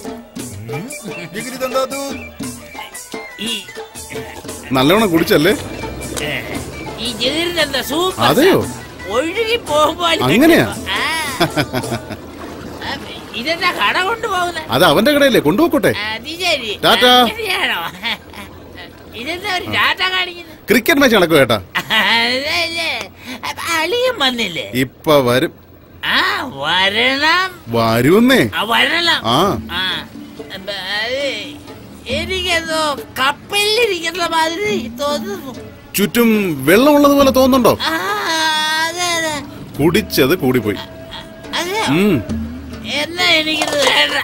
ഈ നല്ലവണ്ണം കുടിച്ചല്ലേ ഏ, ഈ ജിഗിരിന്റെ എന്താ സൂപ്പർ അതെയോ? ഒഴുകി പോകുമ്പോ അങ്ങനെയാ? ഇതെന്താ കട കൊണ്ടുപോകുന്നത് അത് അവന്റെ കടയല്ലേ കൊണ്ടുപോക്കോട്ടെ അത് ശരി ടാറ്റാ. ശരിയാണോ ഇതെന്താ ഒരു ടാറ്റ കാണിക്കുന്നത് ക്രിക്കറ്റ് മാച്ച് നടക്കും ഏട്ടാ അതല്ലേ അപ്പൊ അളിയും വന്നില്ലേ ഇപ്പൊ വരും ആ വരണം വരുന്നേ ആ വരണം ആ ആ അപ്പൊ അത് എനിക്കെന്തോ കപ്പലിലിരിക്കുന്ന മാതിരി തോന്നുന്നു ചുറ്റും വെള്ളമുള്ളത് പോലെ തോന്നുന്നുണ്ടോ ആ അതെ അതെ കുടിച്ചത് കൂടിപ്പോയി അതെ ഉം. എന്നാ എനിക്കിത് വേണ്ട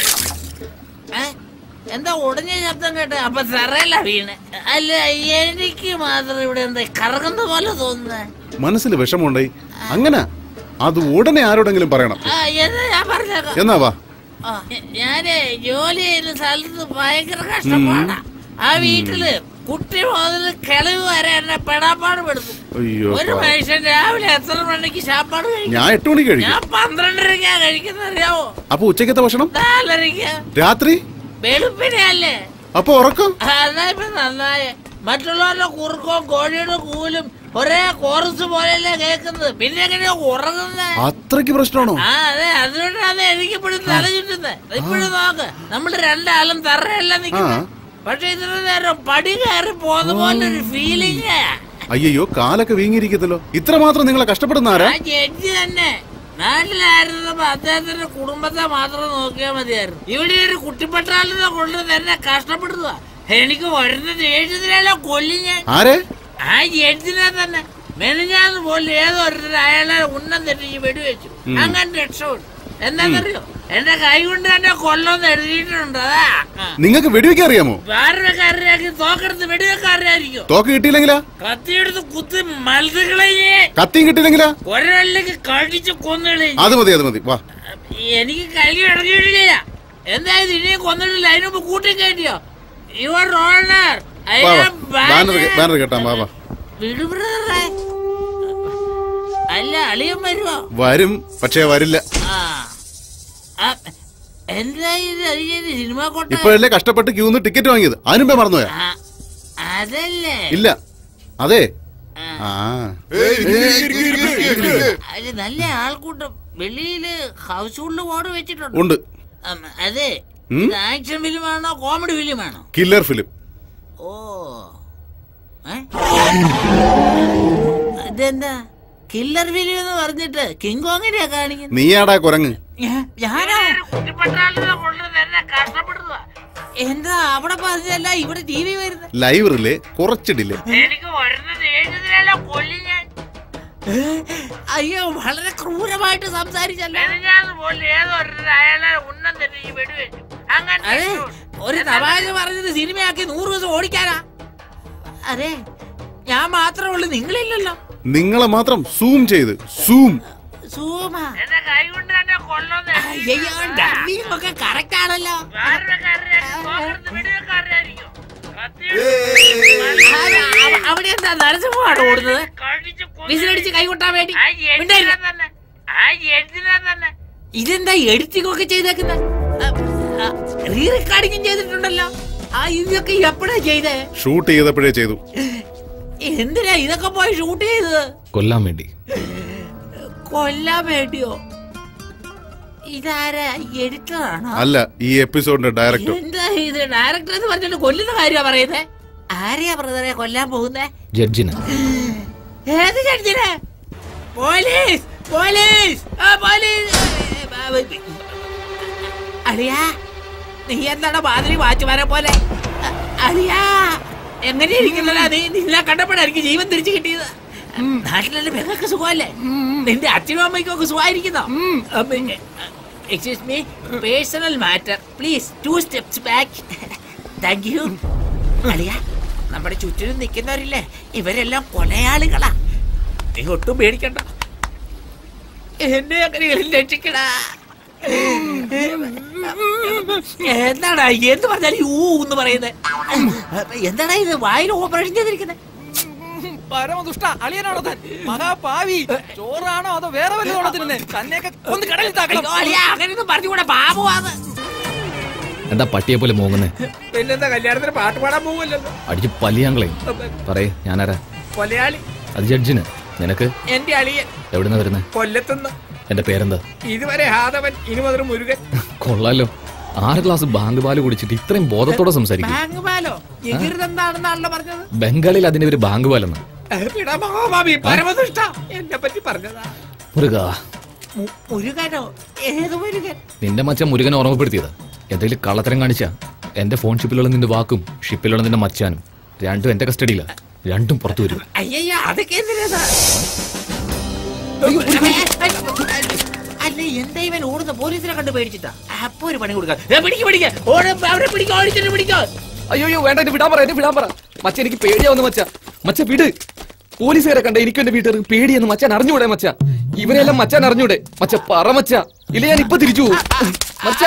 ഏ? എന്താ ഉടഞ്ഞ ശബ്ദം കേട്ട് അപ്പൊ തറയല്ല വീണ് അല്ല എനിക്ക് മാത്രം ഇവിടെ എന്താ കറങ്ങുന്ന പോലെ തോന്നുന്നത് മനസ്സിൽ വിഷമമുണ്ടായി അങ്ങനെ അത് ഉടനെ ആരോടെങ്കിലും പറയണം ആ എന്നാ ഞാൻ പറഞ്ഞേക്കാം എന്നാ വാ ആ, ഞാനേ ജോലി ചെയ്യുന്ന സ്ഥലത്ത് ഭയങ്കര കഷ്ടപ്പാടാ ആ വീട്ടില് കുട്ടി മുതൽ കിളവ് വരെ എന്നെ പെടാപ്പാട് പെടുത്തും അയ്യോ ഒരു പാവം. മനുഷ്യൻ രാവിലെ എത്ര മണിക്ക് ശാപ്പാട് കഴിക്കും ഞാൻ എട്ട് മണിക്ക് കഴിക്കും ഞാൻ പന്ത്രണ്ടരക്കാ കഴിക്കുന്നത് അറിയാവോ അപ്പൊ ഉച്ചക്കത്തെ ഭക്ഷണം നാലരയ്ക്ക് രാത്രി വെളുപ്പിനെ അല്ലേ അപ്പൊ ഉറക്കം അതാ ഇപ്പൊ നന്നായ മറ്റുള്ളവരുടെ കുറുക്കവും കോഴിയുടെ കൂലും ഒരേ കോറസ് പോലെയല്ലേ കേൾക്കുന്നത് പിന്നെ എങ്ങനെയാ ഉറങ്ങുന്നത് അത്രയ്ക്ക് പ്രശ്നമാണോ ആ അതെ അതുകൊണ്ടാണ് എനിക്ക് ഇപ്പോഴും തല ചുറ്റുന്നത് ഇപ്പോഴും നോക്ക് നമ്മൾ രണ്ടാളും തറയല്ല നിൽക്കുന്നത് പക്ഷെ ഇത്ര നേരം പടി കയറി പോകുന്ന പോലെ ഒരു ഫീലിംഗ് അയ്യോ കാലൊക്കെ വീങ്ങിയിരിക്കത്തല്ലോ ഇത്ര മാത്രം നിങ്ങളെ കഷ്ടപ്പെടുന്ന ആരാ ആ ജഡ്ജി തന്നെ നാട്ടിലായിരുന്നപ്പോ അദ്ദേഹത്തിന്റെ കുടുംബത്തെ മാത്രം നോക്കിയാൽ മതിയായിരുന്നു ഇവിടെ ഒരു കുട്ടിപ്പട്ടാളിനെ കൊണ്ട് തന്നെ കഷ്ടപ്പെടുക എനിക്ക് വരുന്ന ദേഷ്യത്തിലല്ല കൊല്ലി ഞാൻ ആരെ ആ ജഡ്ജിനെ തന്നെ മെനഞ്ഞാന്ന് പോലും ഏതോ ഒരുത്തർ അയാളെ ഉന്നം തെറ്റിച്ച് വെടിവെച്ചു ഉം. അങ്ങനെ രക്ഷപ്പെട്ടു എന്താണെന്നറിയോ എന്റെ കൈ കൊണ്ട് തന്നെ കൊല്ലോന്ന് എഴുതിയിട്ടുണ്ട് അതാ ആ. നിങ്ങൾക്ക് വെടിവെക്കാൻ അറിയാമോ വേറൊരുക്കാരനാക്കി തോക്കെടുത്ത് വെടിവെക്കാരനായിരിക്കും തോക്ക് കിട്ടിയില്ലെങ്കിലാ കത്തിയെടുത്ത് കുത്തി മത്സകളെ കത്തിയും കിട്ടിയില്ലെങ്കിലാ ഒരാളിലേക്ക് കടിച്ച് കൊന്നുകളെ അത് മതി അത് മതി വാ എനിക്ക് കൈ ഇറങ്ങിയിട്ടില്ല എന്തായാലും ഇനിയും കൊന്നിട്ടില്ല അതിനുമ്പ് കൂട്ടി കയറ്റിയോ യുവർ ഓണർ വാ വാ ബാനർ ബാനർ കേട്ടാ വാ വാ വിടുബ്രദറെ അല്ല അളിയൻ വരുവോ വരും പക്ഷേ വരില്ല ആ ആ, എന്താ ഇത് അളിയൻ സിനിമ കൊട്ട ഇപ്പോഴല്ലേ കഷ്ടപ്പെട്ട് ക്യൂന്ന് ടിക്കറ്റ് വാങ്ങിയത് അതിനുമ്പേ മറന്നുപോയാ ആ, അതല്ലേ ഇല്ല അതെ ആ അത് നല്ല ആൾക്കൂട്ടം വെളിയില് ഹൗസ് ഹോൾഡ് ബോർഡ് വെച്ചിട്ടുണ്ട് ഉണ്ട് ഉം, അതെ ഉം? ഇത് ആക്ഷൻ ഫിലിമാണോ കോമഡി ഫിലിമാണോ കില്ലർ ഫിലിം ഓ ഏ? ഇതെന്താ കില്ലർ ഫിലിം എന്ന് പറഞ്ഞിട്ട് കിങ് കോങ്ങിനെയാ കാണിക്കുന്നത് നീയാടാ കുരങ്ങ് ഞാ- ഞാനോ കുട്ടിപ്പട്ടാളിനെ കൊണ്ട് തന്നെ കഷ്ടപ്പെടുക എന്താ അവിടെ പറഞ്ഞല്ല ഇവിടെ ടി വി വരുന്നത് ലൈവ് റിലേ കുറച്ചിടില്ലേ എനിക്ക് വരുന്നത് എഴുതുന്നതിനെല്ലാം കൊല്ലി ഞാൻ അയ്യോ വളരെ ക്രൂരമായിട്ട് സംസാരിച്ചല്ലോ അതെ ഒരു തമാശ പറഞ്ഞത് സിനിമയാക്കി നൂറ് ദിവസം ഓടിക്കാനാ അതെ ഞാൻ മാത്രമേ ഉള്ളൂ നിങ്ങളില്ലല്ലോ നിങ്ങളെ മാത്രം സൂം ചെയ്ത് സൂം സൂമ അയ്യോ ഡബിങ് ഒക്കെ കറക്റ്റ് ആണല്ലോ ആ, അവ- അവിടെ എന്താ നരസിംഹമാണ് ഓടുന്നത് വിസിലടിച്ച് കൈകൊട്ടാൻ വേണ്ടി മിണ്ടാതിരി. ഇതെന്താ എഡിറ്റിംഗ് ഒക്കെ ചെയ്തേക്കുന്നത് റീ റെക്കോർഡിങ്ങും ചെയ്തിട്ടുണ്ടല്ലോ ആ ഇതൊക്കെ എപ്പോഴാ ചെയ്തേ ഷൂട്ട് ചെയ്തപ്പോഴേ ചെയ്തു എന്തിനാ ഇതൊക്കെ പോയി ഷൂട്ട് ചെയ്തത് കൊല്ലാൻ വേണ്ടി കൊല്ലാൻ വേണ്ടിയോ ഇതാരാ എഡിറ്ററാണോ അല്ല ഈ എപ്പിസോഡിന്റെ ഡയറക്ടർ എന്താ ഇത് ഡയറക്ടർ എന്ന് പറഞ്ഞിട്ട് കൊല്ലുന്ന കാര്യമാ പറയുന്നേ ആരെയാ ബ്രദറെ കൊല്ലാൻ പോകുന്നേ ജഡ്ജിന് ഏത് ജഡ്ജിനെ പോലീസ് പോലീസ് ആ പോലീസ് അളിയാ നീ എന്താണ് മാതിരി വാച്ചുമാരെ പോലെ അ- അളിയാ എങ്ങനെ ഇരിക്കുന്നല്ല നീ നിന്നെ കണ്ടപ്പോഴായിരിക്കും ജീവൻ തിരിച്ചു കിട്ടിയത് നാട്ടിലെ പെങ്ങൾക്ക് സുഖമല്ലേ നിന്റെ അച്ഛനും അമ്മയ്ക്കും ഒക്കെ സുഖമായിരിക്കുന്നോ excuse me personal matter please two steps back thank you അളിയ നമ്മുടെ ചുറ്റിനും നിൽക്കുന്നവരില്ലേ ഇവരെല്ലാം കൊലയാളികളാ നീ ഒട്ടും പേടിക്കണ്ട എന്നെ അങ്ങനെ രക്ഷിക്കടാ എന്താടാ എന്ത് പറഞ്ഞാലും ഊ എന്ന് പറയുന്നത് എന്താടാ ഇത് വായിൽ ഓപ്പറേഷൻ ചെയ്തിരിക്കുന്നത് പരമദുഷ്ട അളിയനാണോ താൻ മഹാപാവി ചോറാണോ അതോ വേറെ വല്ലതാണോ തിന്നെ തന്നെയൊക്കെ ഒന്ന് കടലിൽ താക്കണം അയ്യോ, അളിയാ, അങ്ങനെയൊന്നും പറഞ്ഞുകൂടെ പാപമാണ് എന്താ പട്ടിയെ പോലെ മോങ്ങുന്നേ പിന്നെന്താ കല്യാണത്തിന് പാട്ട് പാടാൻ പോകുമല്ലോ അടിച്ച് പലിയാങ്കളയും പറയേ ഞാനാരാ കൊലയാളി അത് ജഡ്ജിന് നിനക്ക് എന്റെ അളിയൻ എവിടുന്ന വരുന്നേ കൊല്ലത്തുനിന്ന് എന്റെ പേരെന്താ ഇതുവരെ ഹാദവൻ ഇനി മുതൽ മുരുകൻ കൊള്ളാലോ ആറ് ഗ്ലാസ് ബാങ്ക് പാല് കുടിച്ചിട്ട് ഇത്രയും ബോധത്തോടെ സംസാരിക്കും ബാങ്ക് പാലോ എതിർത്ത് എന്താണെന്നാണല്ലോ പറഞ്ഞത് ബംഗാളിൽ അതിന്റെ ഒരു ബാങ്ക് പാലെന്ന് എടാ മഹാഭാവി പരമദുഷ്ട എന്നെ പറ്റി പറഞ്ഞതാ മുരുക മു- മുരുകനോ ഏത് മുരുകൻ നിന്റെ മച്ച മുരുകനെ ഓർമ്മപ്പെടുത്തിയതാ എന്തെങ്കിലും കള്ളത്തരം കാണിച്ചാ എന്റെ ഫോൺ ഷിപ്പിലുള്ള നിന്റെ വാക്കും ഷിപ്പിലുള്ള നിന്റെ മച്ചാനും രണ്ടും എന്റെ കസ്റ്റഡിയിലാ രണ്ടും പുറത്തു വരും അയ്യയ്യ അതൊക്കെ എന്തിനാ അല്ല എന്താ ഇവൻ ഓടുന്ന പോലീസിനെ കണ്ട് പേടിച്ചിട്ടാ അപ്പൊ ഒരു പണി കൊടുക്കാം ഏ, പിടിക്ക് പിടിക്ക് ഓട് അവരെ പിടിക്കോ ഓടിച്ചിട്ട് പിടിക്കോ അയ്യോ അയ്യോ വേണ്ട എന്നെ വിടാൻ പറ എന്നെ വിടാൻ പറ മച്ച എനിക്ക് പേടിയാവുന്ന മച്ച മച്ച വിട് പോലീസുകാരെ കണ്ട എനിക്കും എന്റെ വീട്ടുകാർക്ക് പേടിയെന്ന് മച്ചാൻ അറിഞ്ഞൂടെ മച്ച ഇവരെല്ലാം മച്ചാൻ അറിഞ്ഞൂടെ മച്ച പറ മച്ച ഇല്ല ഞാൻ ഇപ്പൊ തിരിച്ചു പോകും മച്ച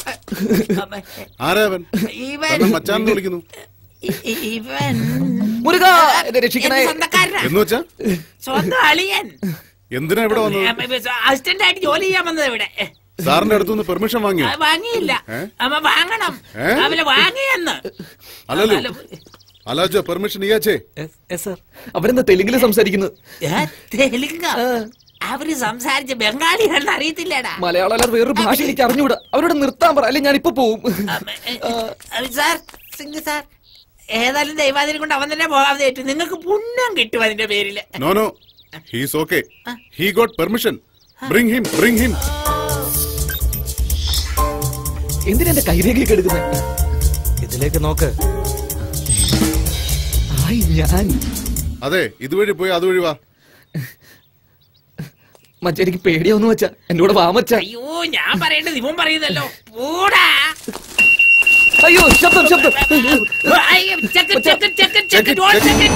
ആരാവൻ ഇവൻ മച്ചാന്ന് വിളിക്കുന്നു ഇ- ഇ- ഇവൻ മുരുക എന്നെ രക്ഷിക്കണേ എന്റെ സ്വന്തക്കാരനാ എന്ന് വെച്ചാ സ്വന്തം അളിയൻ എന്തിനാ ഇവിടെ വന്നത് അസിസ്റ്റന്റ് ആയിട്ട് ജോലി ചെയ്യാൻ വന്നത് ഇവിടെ സാറിന്റെ അടുത്തുനിന്ന് പെർമിഷൻ വാങ്ങിയോ ആ, വാങ്ങിയില്ല ഏ? അമ്മ വാങ്ങണം ഏ? അവര് വാങ്ങിയെന്ന് അല്ലല്ലോ അല്ലാജോ പെർമിഷൻ ഇയാച്ചേ അവരെന്താ തെലുങ്കില് സംസാരിക്കുന്നത് ഏ, തെലുങ്ക അവര് സംസാരിച്ച ബംഗാളിയാണെന്ന് അറിയത്തില്ലടാ മലയാളം അല്ലാതെ വേറൊരു ഭാഷ എനിക്ക് അറിഞ്ഞൂടാ അവരോട് നിർത്താൻ പറ അല്ലെങ്കിൽ ഞാൻ ഇപ്പൊ പോവും അഹ് സാർ സിംഗ് സാർ ഏതായാലും ദൈവാദിനെ കൊണ്ട് അവൻ തന്നെ പോകാതെ ഏറ്റു നിങ്ങൾക്ക് പുണ്യം കിട്ടും അതിന്റെ പേരില് no no he's okay he got permission bring him bring him എന്തിനാ എന്റെ കൈരേഖയൊക്കെ എടുക്കുന്നത് ഇതിലേക്ക് നോക്ക് ആയി ഞാൻ അതെ ഇതുവഴി പോയി അതുവഴി വാ മച്ച എനിക്ക് പേടിയാവുന്ന മച്ച എന്റെ കൂടെ വാ മച്ച അയ്യോ ഞാൻ പറയേണ്ടത് ഇവൻ പറയുന്നല്ലോ പോടാ അയ്യോ ശബ്ദം ശബ്ദം അയ്യോ, check it, check it, check it, check it, don't check it.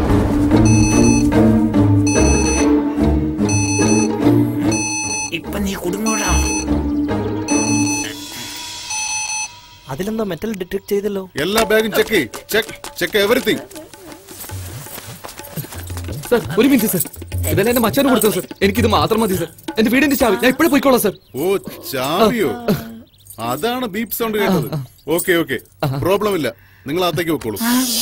ഇപ്പൊ നീ കുടുങ്ങോടാ അതിലെന്താ മെറ്റൽ ഡിറ്റക്ട് ചെയ്തല്ലോ എല്ലാ ബാഗും check check check everything sir ഒരു മിനിറ്റ് സർ ഇതെല്ലാം എന്റെ മച്ചാന് കൊടുത്തത് സർ എനിക്കിത് മാത്രം മതി സർ എന്റെ വീടിന്റെ ചാവി ഞാൻ ഇപ്പോഴേ പോയിക്കോളാം സർ ഓ ചാവിയോ അതാണ് ബീപ്പ് സൗണ്ട് കേട്ടത് ഓക്കെ ഓക്കെ പ്രോബ്ലം ഇല്ല നിങ്ങൾ അകത്തേക്ക് വെക്കോളൂ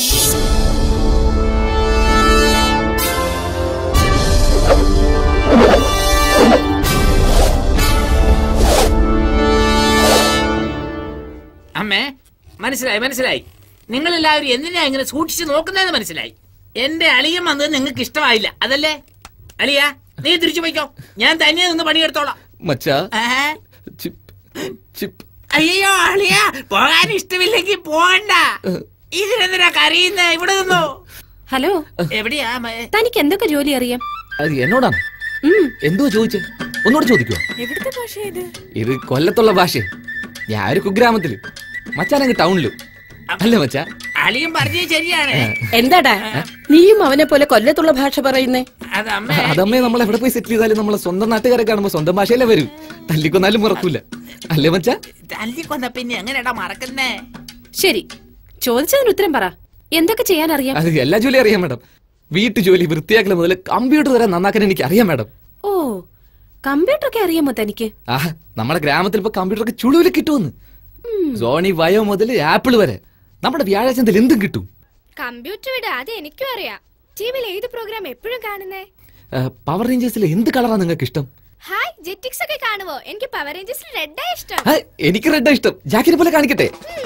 അമ്മേ മനസ്സിലായി മനസ്സിലായി നിങ്ങൾ എല്ലാവരും എന്തിനാ ഇങ്ങനെ സൂക്ഷിച്ച് നോക്കുന്നതെന്ന് മനസ്സിലായി എന്റെ അളിയൻ വന്നത് നിങ്ങൾക്ക് ഇഷ്ടമായില്ല അതല്ലേ അളിയ നീ തിരിച്ചു പോയിക്കോ ഞാൻ തന്നെ നിന്ന് പണിയെടുത്തോളാം മച്ചാ ഏ? ചിപ്പ് ചിപ്പ് അയ്യോ അളിയ പോകാൻ ഇഷ്ടമില്ലെങ്കിൽ പോകണ്ട ഇതിനെന്തിനാ കരയുന്നേ ഇവിടെ നിന്നോ ഹലോ എവിടെയാ മ- തനിക്ക് എന്തൊക്കെ ജോലി അറിയാം അത് എന്നോടാണ് എന്തോ ചോദിച്ചേ ഒന്നുകൂടെ ചോദിക്കുവോ എവിടുത്തെ ഭാഷ ഇത് ഇത് കൊല്ലത്തുള്ള ഭാഷ ഞാൻ ഒരു കുഗ്രാമത്തില് മച്ചാനങ്ങ് ടൗണില് അല്ലേ മച്ചാ അളിയും പറഞ്ഞത് ശരിയാണ് എന്താടാ നീയും അവനെ പോലെ കൊല്ലത്തുള്ള ഭാഷ പറയുന്നേ അത് അമ്മ അതമ്മേ നമ്മൾ എവിടെ പോയി സെറ്റിൽ ചെയ്താലും നമ്മളെ സ്വന്തം നാട്ടുകാരെ കാണുമ്പോ സ്വന്തം ഭാഷയിലേ വരൂ തല്ലിക്കൊന്നാലും മറക്കൂല അല്ലേ മച്ചാ തല്ലിക്കൊന്ന പിന്നെ എങ്ങനെയാടാ മറക്കുന്നേ ശരി ചോദിച്ചതിന് ഉത്തരം പറ എന്തൊക്കെ ചെയ്യാൻ അറിയാം അത് എല്ലാ ജോലി അറിയാം മാഡം വീട്ടു ജോലി വൃത്തിയാക്കൽ മുതൽ കമ്പ്യൂട്ടർ വരെ നന്നാക്കാൻ എനിക്ക് അറിയാം മാഡം ഓ കമ്പ്യൂട്ടർ ഒക്കെ അറിയാമോ തനിക്ക് ആ നമ്മുടെ ഗ്രാമത്തിൽ ഇപ്പൊ കമ്പ്യൂട്ടർ ഒക്കെ ചുളുവിൽ കിട്ടുമെന്ന് സോണി വയോ മുതൽ ആപ്പിൾ വരെ നമ്മുടെ വ്യാഴാഴ്ചത്തിൽ എന്തും കിട്ടും കമ്പ്യൂട്ടർ വിട് അത് എനിക്കും അറിയാം ടിവിയിൽ ഏത് പ്രോഗ്രാം എപ്പോഴും കാണുന്നേ പവർ റേഞ്ചേഴ്സിൽ എന്ത് കളറാണ് നിങ്ങൾക്ക് ഇഷ്ടം ഹായ് ജെറ്റിക്സ് ഒക്കെ കാണുവോ എനിക്ക് പവർ റേഞ്ചേഴ്സിൽ റെഡാ ഇഷ്ടം ആ, എനിക്ക് റെഡാ ഇഷ്ടം ജാക്കിനെ പോലെ കാണിക്കട്ടെ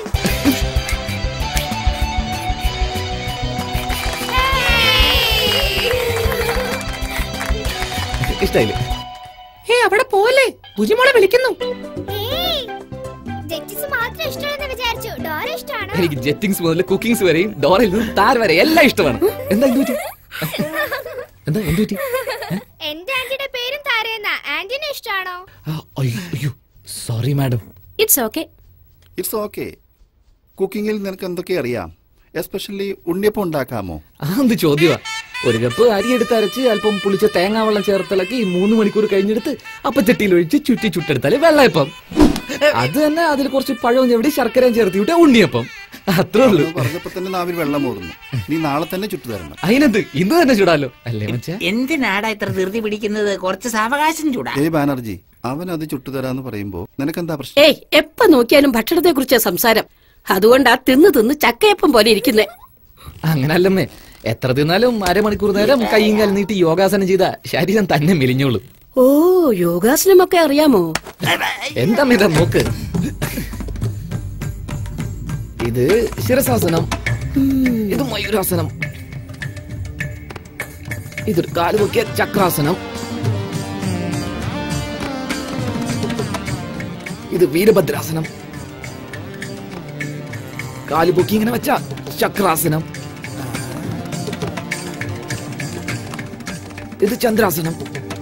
ഇഷ്ടായില്ലേ ഏ അവിടെ പോലെ ഭുജിമോളെ വിളിക്കുന്നു ജെറ്റിക്സ് മാത്രം ഇഷ്ടമാണെന്ന് വിചാരിച്ചു ഡോറ ഇഷ്ടമാണോ എനിക്ക് ജെറ്റിങ്സ് മുതൽ കുക്കിങ്സ് വരെയും ഡോറയിൽ നിന്ന് താർ വരെ എല്ലാം ഇഷ്ടമാണ് എന്താ എന്ത് പറ്റി എന്താ എന്ത് പറ്റി എന്റെ ആന്റിയുടെ പേരും താരയെന്ന ആന്റിനെ ഇഷ്ടമാണോ ആ, അയ്യോ അയ്യോ sorry madam it's okay it's okay കുക്കിങ്ങിൽ നിനക്ക് എന്തൊക്കെ അറിയാം എസ്പെഷ്യലി ഉണ്ണിയപ്പം ഉണ്ടാക്കാമോ ആ എന്ത് ചോദ്യമാ ഒരു കപ്പ് അരി എടുത്ത് അരച്ച് അല്പം പുളിച്ച തേങ്ങാ വെള്ളം ചേർത്തിളക്കി മൂന്ന് മണിക്കൂർ കഴിഞ്ഞെടുത്ത് അപ്പച്ചട്ടിയിൽ ഒഴിച്ച് ചുറ്റി ചുട്ടെടുത്താല് വെള്ളയപ്പം അത് തന്നെ അതിൽ കുറച്ച് പഴവും ചെവിടി ശർക്കരയും ചേർത്ത് വിട്ട ഉണ്ണിയപ്പം അത്രേ ഉള്ളൂ അവന് പറഞ്ഞപ്പോ തന്നെ നാവിൽ വെള്ളം മൂടുന്നു നീ നാളെ തന്നെ ചുട്ടു തരണം അതിനെന്ത് ഇന്ന് തന്നെ ചുടാലോ അല്ലേ മച്ചാ എന്തിനാടാ ഇത്ര ധൃതി പിടിക്കുന്നത് കുറച്ച് സാവകാശം ചൂടാ ഏയ് ബാനർജി അവൻ അത് ചുട്ടു തരാന്ന് പറയുമ്പോ നിനക്കെന്താ പ്രശ്നം ഏയ് എപ്പ നോക്കിയാലും ഭക്ഷണത്തെ കുറിച്ച് സംസാരം അതുകൊണ്ടാ തിന്ന് തിന്ന് ചക്കയപ്പം പോലെ ഇരിക്കുന്നേ അങ്ങനല്ലമ്മേ എത്ര തിന്നാലും അരമണിക്കൂർ നേരം കൈയും കാലും നീട്ടി യോഗാസനം ചെയ്ത ശരീരം തന്നെ മെലിഞ്ഞോളും ഓ യോഗാസനമൊക്കെ അറിയാമോ എന്താ ഇതാ നോക്ക് ഇത് ശിരസാസനം ഇത് മയൂരാസനം ഇതൊരു കാല് പൊക്കിയ ചക്രാസനം ഇത് വീരഭദ്രാസനം കാല് പൊക്കി ഇങ്ങനെ വെച്ച ചക്രാസനം ഇത് ചന്ദ്രാസനം